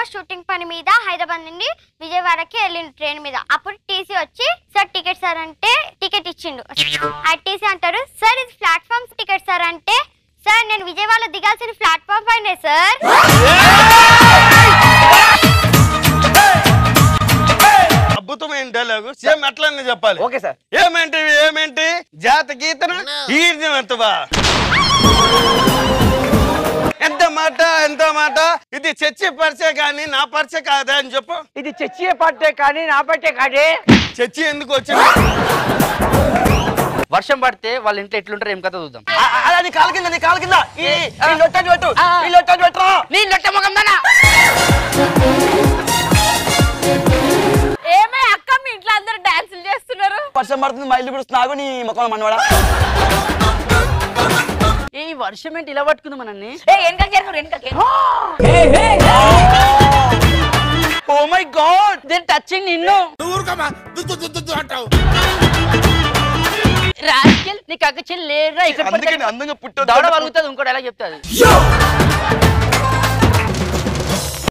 cinema shooting పని మీద హైదరాబాద్ నుండి విజయవాడకి వెళ్ళిండు ట్రైన్ మీద అప్పుడు టీసీ వచ్చి సార్ టికెట్ సార్ అంటే టికెట్ ఇచ్చిండు ఆ టీసీ అంటారు సార్ ఇది ప్లాట్ఫామ్ టికెట్ సార్ అంటే సార్ నేను విజయవాడలో దిగాల్సిన ప్లాట్ఫామ్ పైనే సార్ అద్భుతమైన డైలాగు సేమ్ అట్లనే చెప్పాలి ఓకే సార్ ఏమేంటి ఏమేంటి జాత గీతన ఈర్జవంతువా ఎంత మాట ఎంత మాట ఇది చర్చి పరిచయ కానీ నా పరిచయ కాదా అని చెప్పు ఇది చర్చి పట్టే కానీ నా పట్టే కాదే చర్చి ఎందుకు వచ్చింది వర్షం పడితే వాళ్ళ ఇంట్లో ఎట్లుంటారు ఏం కథ చూద్దాం అలా నీ కాలు కింద నీ కాలు కింద ఈ ఈ లొట్టని పెట్టు ఈ లొట్టని పెట్టు నీ లొట్ట ముఖం దానా ఏమే అక్క మీ ఇంట్లో అందరూ డాన్సులు చేస్తున్నారు వర్షం పడుతుంది మా ఇల్లు పిడుస్తుంది ఆగు నీ ముఖం మనవాడా ఈ వర్షం ఏంటి ఇలా పట్టుకుంది మనల్ని ఏ వెనక జరుగురు వెనక ఓ మై గాడ్ దీని టచింగ్ నిన్ను ఊరుకమ్మా దుద్దు దుద్దు దుద్దు అంటావు రాజకీయాలు నీకు అక్క చెల్లి లేరా ఇక్కడ అందుకని అందంగా పుట్టొద్దు దవడ వలుగుతుంది ఇంకోటి ఎలా చెప్తుంది